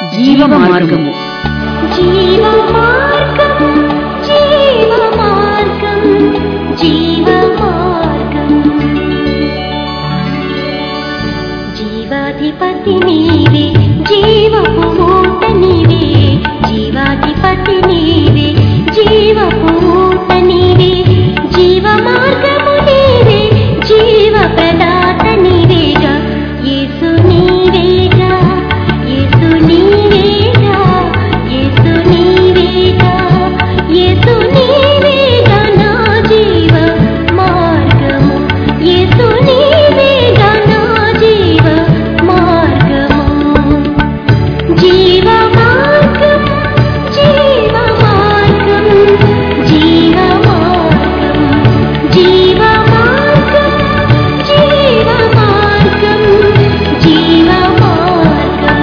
జీవ మార్గము జీవమార్గం జీవమార్గం జీవమార్గం జీవాధిపతి నీవే జీవపు ఊట నీవే జీవాధిపతి నీవే జీవపు ఊట నీవే జీవమార్గము నీవే జీవ ప్రదాత నీవేగా యేసు నీవేగా యేసు నీవేగా యేసు నీవేగా యేసు నీవేగా నా జీవ మార్గము యేసు నీవేగా నా జీవ మార్గము జీవ మార్గం జీవ మార్గం జీవ మార్గం జీవ మార్గం జీవ మార్గం జీవ మార్గం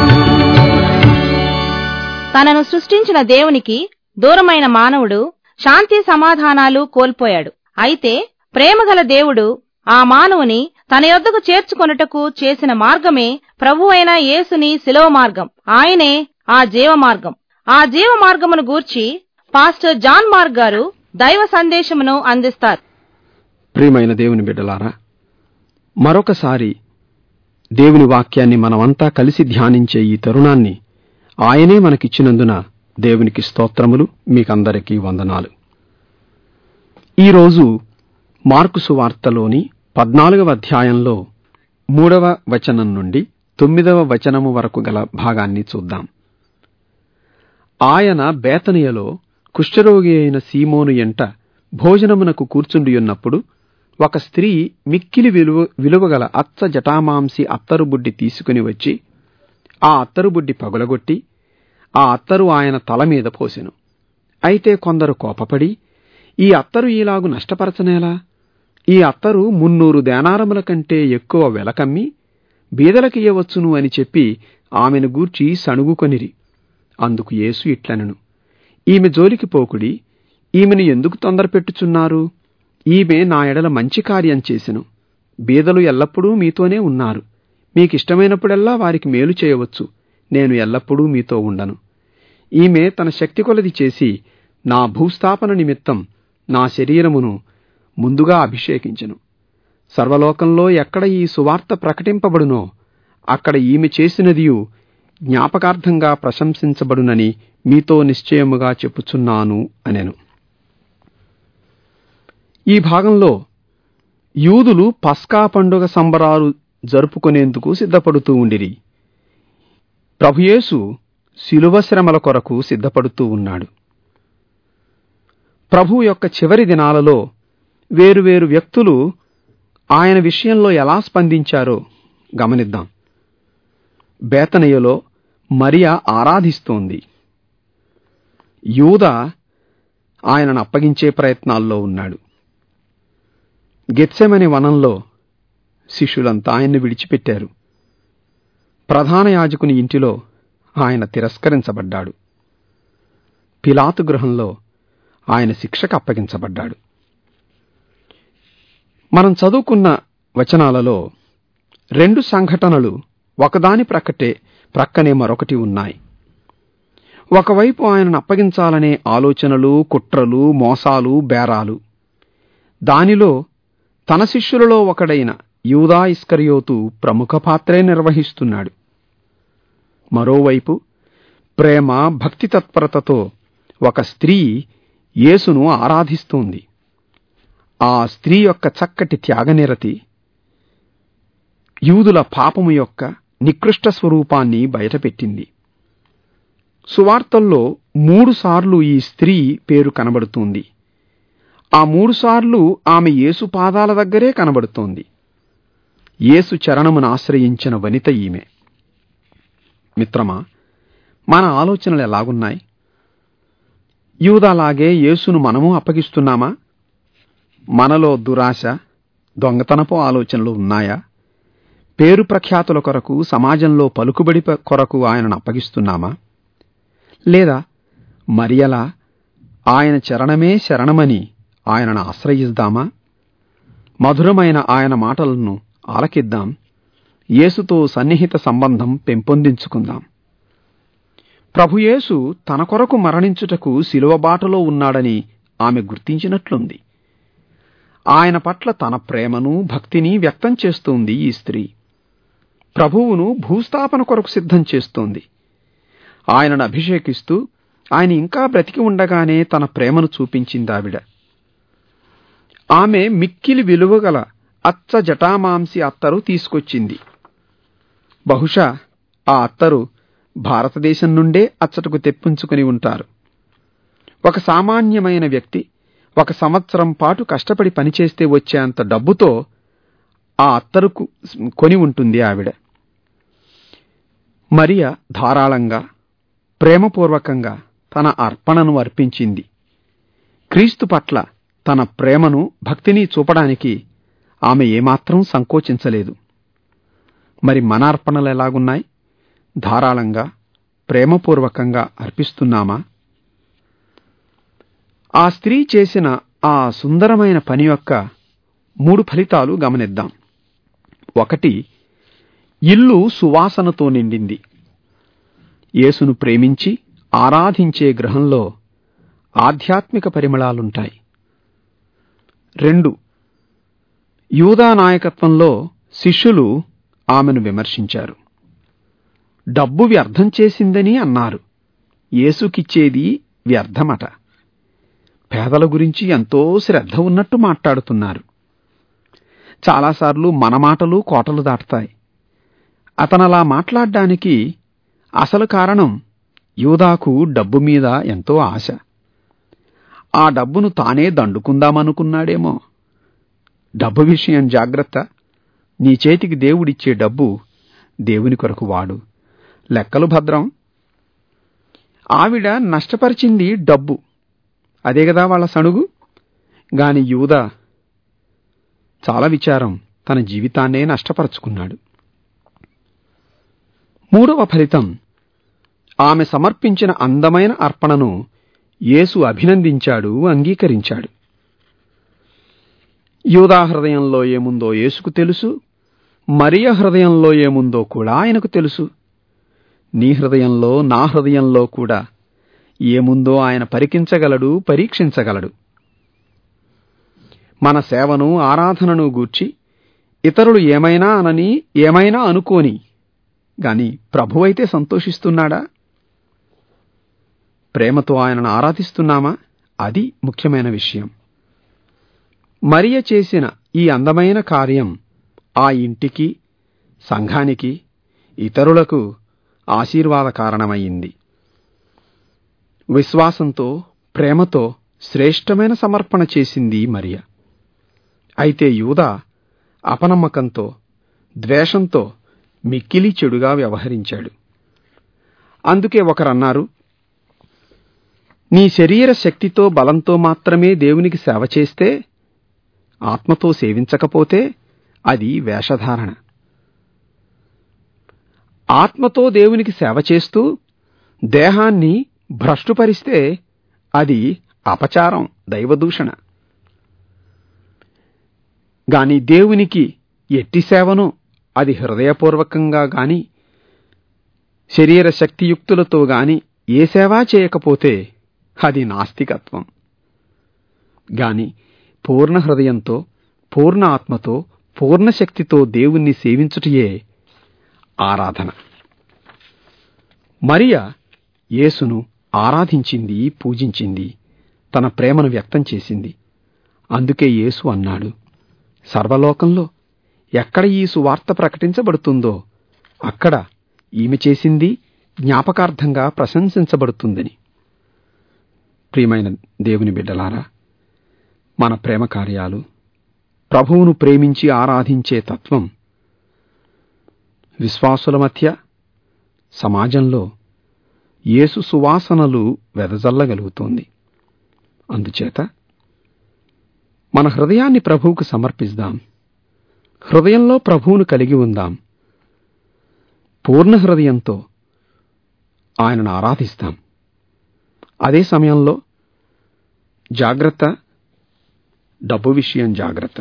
తనను సృష్టించిన దేవునికి దూరమైన మానవుడు శాంతి సమాధానాలు కోల్పోయాడు అయితే ప్రేమగల దేవుడు ఆ మానవుని తన యొద్దకు చేర్చుకొనుటకు చేసిన మార్గమే ప్రభు అయిన యేసుని శిలోవ మార్గం ఆయనే ఆ జీవ మార్గం ఆ జీవ మార్గమును గూర్చి పాస్టర్ జాన్ మార్క్ గారు దైవ సందేశమును అందిస్తారు ప్రియమైన దేవుని బిడ్డలారా మరొకసారి దేవుని వాక్యాన్ని మనమంతా కలిసి ధ్యానించే ఈ తరుణాన్ని ఆయనే మనకిచ్చినందున దేవునికి స్తోత్రములు మీకందరికీ వందనాలు ఈరోజు మార్కు సువార్తలోని పద్నాలుగవ అధ్యాయంలో మూడవ వచనం నుండి తొమ్మిదవ వచనము వరకు గల భాగాన్ని చూద్దాం ఆయన బేతనియలో కుష్ఠరోగి అయిన సీమోను ఎంట భోజనమునకు కూర్చుండియున్నప్పుడు ఒక స్త్రీ మిక్కిలి విలువ విలువగల అచ్చ జటామాంసి అత్తరు బుడ్డి తీసుకుని వచ్చి ఆ అత్తరు బుడ్డి పగులగొట్టి ఆ అత్తరు ఆయన తల మీద పోసెను అయితే కొందరు కోపపడి ఈ అత్తరు ఈలాగు నష్టపరచనేలా ఈ అత్తరు మున్నూరు దేనారముల కంటే ఎక్కువ వెలకమ్మి బీదలకియ్యవచ్చును అని చెప్పి ఆమెను గూర్చి సణుగుకొనిరి అందుకు యేసు ఇట్లనెను ఈమె జోలికి పోకుడి ఈమెను ఎందుకు తొందర పెట్టుచున్నారు ఈమె నా ఎడల మంచి కార్యం చేసెను బీదలు ఎల్లప్పుడూ మీతోనే ఉన్నారు మీకిష్టమైనప్పుడెల్లా వారికి మేలు చేయవచ్చు నేను ఎల్లప్పుడూ మీతో ఉండను ఈమె తన శక్తి కొలది చేసి నా భూస్థాపన నిమిత్తం నా శరీరమును ముందుగా అభిషేకించెను సర్వలోకంలో ఎక్కడ ఈ సువార్త ప్రకటింపబడునో అక్కడ ఈమె చేసినదియు జ్ఞాపకార్థంగా ప్రశంసించబడునని మీతో నిశ్చయముగా చెప్పుచున్నాను అనెను ఈ భాగంలో యూదులు పస్కా పండుగ సంబరాలు జరుపుకునేందుకు సిద్ధపడుతూ ఉండిరి ప్రభుయేసు శిలువ శ్రమల కొరకు సిద్ధపడుతూ ఉన్నాడు ప్రభు యొక్క చివరి దినాలలో వేరువేరు వ్యక్తులు ఆయన విషయంలో ఎలా స్పందించారో గమనిద్దాం బేతనయ్యలో మరియా ఆరాధిస్తోంది యూద ఆయనను అప్పగించే ప్రయత్నాల్లో ఉన్నాడు గెత్సెమని వనంలో శిష్యులంతా ఆయన్ని విడిచిపెట్టారు ప్రధాన యాజకుని ఇంటిలో ఆయన తిరస్కరించబడ్డాడు పిలాతు గృహంలో ఆయన శిక్షకు అప్పగించబడ్డాడు మనం చదువుకున్న వచనాలలో రెండు సంఘటనలు ఒకదాని ప్రక్కటే ప్రక్కనే మరొకటి ఉన్నాయి ఒకవైపు ఆయనను అప్పగించాలనే ఆలోచనలు కుట్రలు మోసాలు బేరాలు దానిలో తన శిష్యులలో ఒకడైన యూదా ఇస్కరియోతు ప్రముఖ పాత్రే నిర్వహిస్తున్నాడు మరోవైపు ప్రేమ భక్తి తత్పరతతో ఒక స్త్రీ యేసును ఆరాధిస్తోంది ఆ స్త్రీ యొక్క చక్కటి త్యాగనిరతి యూదుల పాపము యొక్క నికృష్ట స్వరూపాన్ని బయటపెట్టింది సువార్తల్లో మూడుసార్లు ఈ స్త్రీ పేరు కనబడుతుంది ఆ మూడుసార్లు ఆమె యేసు పాదాల దగ్గరే కనబడుతోంది యేసు చరణమును ఆశ్రయించిన వనిత ఈమె మిత్రమా మన ఆలోచనలు ఎలాగున్నాయి యూదాలాగే యేసును మనము అప్పగిస్తున్నామా మనలో దురాశ దొంగతనపు ఆలోచనలు ఉన్నాయా పేరు ప్రఖ్యాతుల కొరకు సమాజంలో పలుకుబడి ప- కొరకు ఆయనను అప్పగిస్తున్నామా లేదా మరియలా ఆయన చరణమే శరణమని ఆయనను ఆశ్రయిద్దామా మధురమైన ఆయన మాటలను ఆలకిద్దాం యేసుతో సన్నిహిత సంబంధం పెంపొందించుకుందాం ప్రభుయేసు తన కొరకు మరణించుటకు శిలువబాటలో ఉన్నాడని ఆమె గుర్తించినట్లుంది ఆయన పట్ల తన ప్రేమను భక్తిని వ్యక్తం చేస్తోంది ఈ స్త్రీ ప్రభువును భూస్థాపన కొరకు సిద్ధం చేస్తోంది ఆయనను అభిషేకిస్తూ ఆయన ఇంకా బ్రతికి ఉండగానే తన ప్రేమను చూపించిందావిడ ఆమె మిక్కిలి విలువగల అచ్చ జటామాంసి అత్తరు తీసుకొచ్చింది బహుశా ఆ అత్తరు భారతదేశం నుండే అచ్చటకు తెప్పించుకుని ఉంటారు ఒక సామాన్యమైన వ్యక్తి ఒక సంవత్సరం పాటు కష్టపడి పనిచేస్తే వచ్చేంత డబ్బుతో ఆ అత్తరుకు కొని ఉంటుంది ఆవిడ మరియ ధారాళంగా ప్రేమపూర్వకంగా తన అర్పణను అర్పించింది క్రీస్తు పట్ల తన ప్రేమను భక్తిని చూపడానికి ఆమె ఏమాత్రం సంకోచించలేదు మరి మన అర్పణలు ఎలాగున్నాయి ధారాళంగా ప్రేమపూర్వకంగా అర్పిస్తున్నామా ఆ స్త్రీ చేసిన ఆ సుందరమైన పని యొక్క మూడు ఫలితాలు గమనిద్దాం ఒకటి ఇల్లు సువాసనతో నిండింది యేసును ప్రేమించి ఆరాధించే గృహంలో ఆధ్యాత్మిక పరిమళాలుంటాయి రెండు యూదా నాయకత్వంలో శిష్యులు ఆమెను విమర్శించారు డబ్బు వ్యర్థం చేసిందని అన్నారు యేసుకిచ్చేది వ్యర్థమట పేదల గురించి ఎంతో శ్రద్ధ ఉన్నట్టు మాట్లాడుతున్నారు చాలాసార్లు మన మాటలు కోటలు దాటుతాయి అతనలా మాట్లాడ్డానికి అసలు కారణం యూదాకు డబ్బు మీద ఎంతో ఆశ ఆ డబ్బును తానే దండుకుందామనుకున్నాడేమో డబ్బు విషయం జాగ్రత్త నీ చేతికి దేవుడిచ్చే డబ్బు దేవుని కొరకు వాడు లెక్కలు భద్రం ఆవిడ నష్టపరిచింది డబ్బు అదే కదా వాళ్ళ సణుగు గాని యూదా చాలా విచారం తన జీవితాన్నే నష్టపరుచుకున్నాడు మూడవ ఫలితం ఆమె సమర్పించిన అందమైన అర్పణను యేసు అభినందించాడు అంగీకరించాడు యూదా హృదయంలో ఏముందో యేసుకు తెలుసు మరియ హృదయంలో ఏముందో కూడా ఆయనకు తెలుసు నీ హృదయంలో నా హృదయంలో కూడా ఏముందో ఆయన పరికించగలడు పరీక్షించగలడు మన సేవను ఆరాధనను గూర్చి ఇతరులు ఏమైనా అనని ఏమైనా అనుకోని గాని ప్రభువైతే సంతోషిస్తున్నాడా ప్రేమతో ఆయనను ఆరాధిస్తున్నామా అది ముఖ్యమైన విషయం మరియ చేసిన ఈ అందమైన కార్యం ఆ ఇంటికి సంఘానికి ఇతరులకు ఆశీర్వాద కారణమయ్యింది విశ్వాసంతో ప్రేమతో శ్రేష్టమైన సమర్పణ చేసింది మరియ అయితే యూదా అపనమ్మకంతో ద్వేషంతో మిక్కిలి చెడుగా వ్యవహరించాడు అందుకే ఒకరన్నారు నీ శరీర శక్తితో బలంతో మాత్రమే దేవునికి సేవ చేస్తే ఆత్మతో సేవించకపోతే అది వేషధారణ ఆత్మతో దేవునికి సేవ చేస్తూ దేహాన్ని భ్రష్టుపరిస్తే అది అపచారం దైవదూషణ గాని దేవునికి ఎట్టి సేవను అది హృదయపూర్వకంగా గాని శరీర శక్తియుక్తులతో గాని ఏ సేవా చేయకపోతే అది నాస్తికత్వం గాని పూర్ణ హృదయంతో పూర్ణ ఆత్మతో పూర్ణ శక్తితో దేవుణ్ణి సేవించుటయే ఆరాధన మరియ యేసును ఆరాధించింది పూజించింది తన ప్రేమను వ్యక్తం చేసింది అందుకే యేసు అన్నాడు సర్వలోకంలో ఎక్కడ ఈ సువార్త ప్రకటించబడుతుందో అక్కడ ఈమె చేసింది జ్ఞాపకార్థంగా ప్రశంసించబడుతుందని ప్రియమైన దేవుని బిడ్డలారా మన ప్రేమ కార్యాలు ప్రభువును ప్రేమించి ఆరాధించే తత్వం విశ్వాసుల మధ్య సమాజంలో యేసు సువాసనలు వెదజల్లగలుగుతోంది అందుచేత మన హృదయాన్ని ప్రభువుకు సమర్పిద్దాం హృదయంలో ప్రభువును కలిగి ఉందాం పూర్ణ హృదయంతో ఆయనను ఆరాధిస్తాం అదే సమయంలో జాగ్రత్త డబ్బు విషయం జాగ్రత్త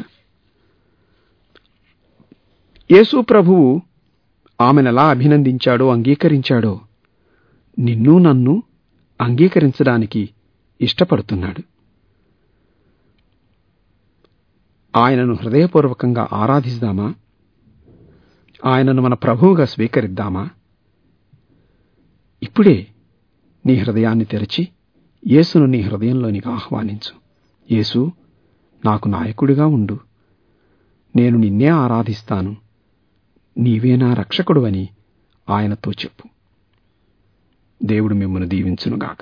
యేసు ప్రభువు ఆమెనెలా అభినందించాడో అంగీకరించాడో నిన్ను నన్ను అంగీకరించడానికి ఇష్టపడుతున్నాడు ఆయనను హృదయపూర్వకంగా ఆరాధిస్తామా ఆయనను మన ప్రభువుగా స్వీకరిద్దామా ఇప్పుడే నీ హృదయాన్ని తెరచి యేసును నీ హృదయంలోనికి ఆహ్వానించు యేసు నాకు నాయకుడిగా ఉండు నేను నిన్నే ఆరాధిస్తాను నీవే నా రక్షకుడు అని ఆయనతో చెప్పు దేవుడు మిమ్మల్ని దీవించునుగాక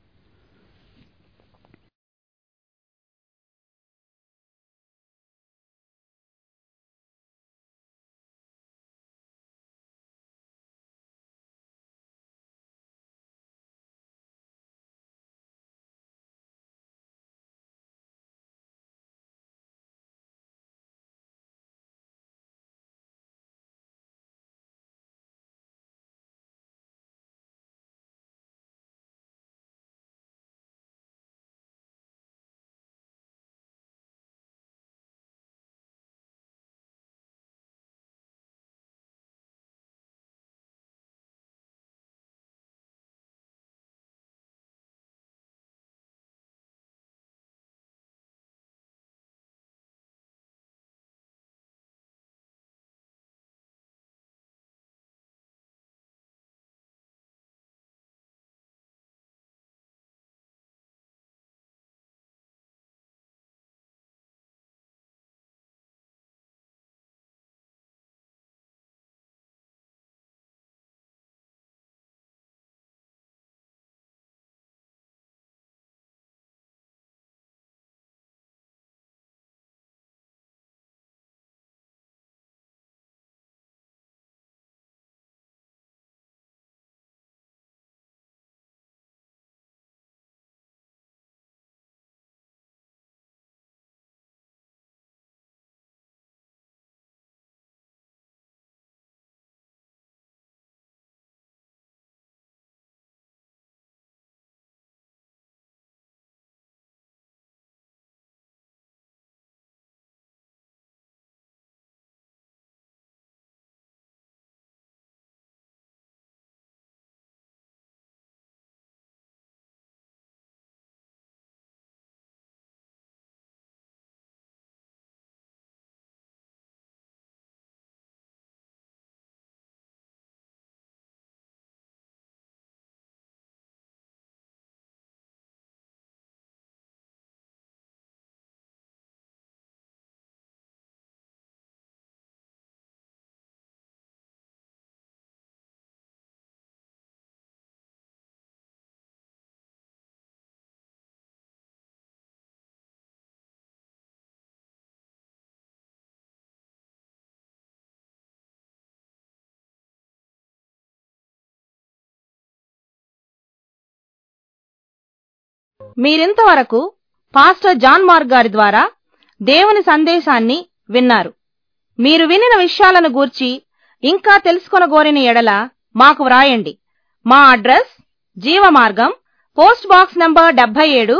మీరింతవరకు పాస్టర్ జాన్ మార్క్ గారి ద్వారా దేవుని సందేశాన్ని విన్నారు మీరు వినిన విషయాలను గూర్చి ఇంకా తెలుసుకొనగోరిన ఎడల మాకు వ్రాయండి మా address Jeevamargam post box number డెబ్బై ఏడు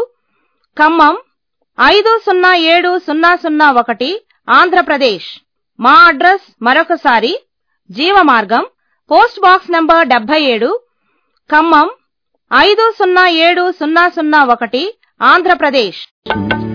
ఖమ్మం ఐదు సున్నా ఏడు సున్నా సున్నా ఒకటి ఆంధ్రప్రదేశ్ మా అడ్రస్ మరొకసారి జీవమార్గం పోస్ట్ బాక్స్ నంబర్ డెబ్బై ఏడు ఖమ్మం ఐదు సున్నా ఏడు సున్నా సున్నా ఒకటి ఆంధ్రప్రదేశ్ చూడు